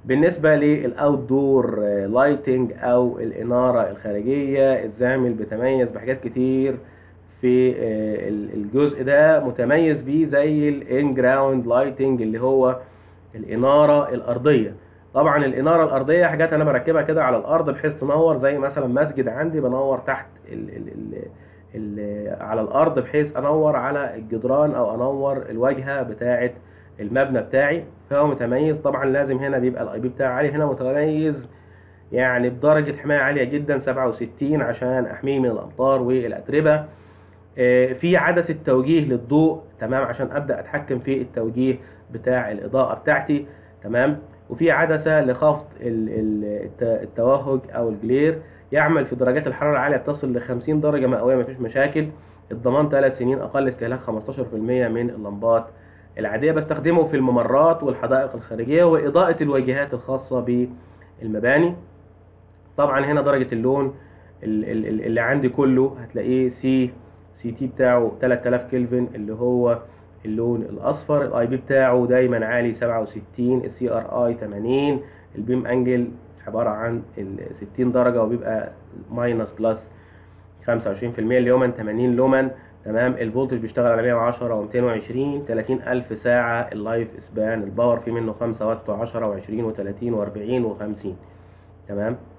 بالنسبة للاوت دور لايتنج او الانارة الخارجية الزامل بتميز بحاجات كتير في آه، ال- الجزء ده متميز بيه زي الان جراوند لايتنج اللي هو الانارة الارضية طبعا الانارة الارضية حاجات انا بركبها كده على الارض بحيث تنور زي مثلا مسجد عندي بنور تحت ال ال ال ال على الارض بحيث انور على الجدران او انور الواجهة بتاعة المبنى بتاعي فهو متميز طبعا لازم هنا بيبقى الاي بي بتاعي عالي هنا متميز يعني بدرجة حماية عالية جدا 67 عشان احميه من الامطار والاتربة آه، في عدسة توجيه للضوء تمام عشان ابدا اتحكم في التوجيه بتاع الاضاءة بتاعتي تمام وفي عدسة لخفض ال- ال- الت- التوهج او الجلير يعمل في درجات الحرارة العالية بتصل ل 50 درجة مئوية مفيش مشاكل الضمان 3 سنين اقل استهلاك 15% من اللمبات العادية بستخدمه في الممرات والحدائق الخارجية وإضاءة الواجهات الخاصة بالمباني طبعا هنا درجة اللون ال- ال- ال- اللي عندي كله هتلاقيه سي سي تي بتاعه 3000 كلفن اللي هو اللون الاصفر الاي بي بتاعه دايما عالي 67 السي ار اي 80 البيم انجل عبارة عن ال 60 درجة وبيبقى ماينس بلس 25% اليومن 80 لومن تمام الفولتج بيشتغل على 110 و220 30000 ساعة اللايف سبان الباور فيه منه 5 وات و10 و20 و30 و40 و50 تمام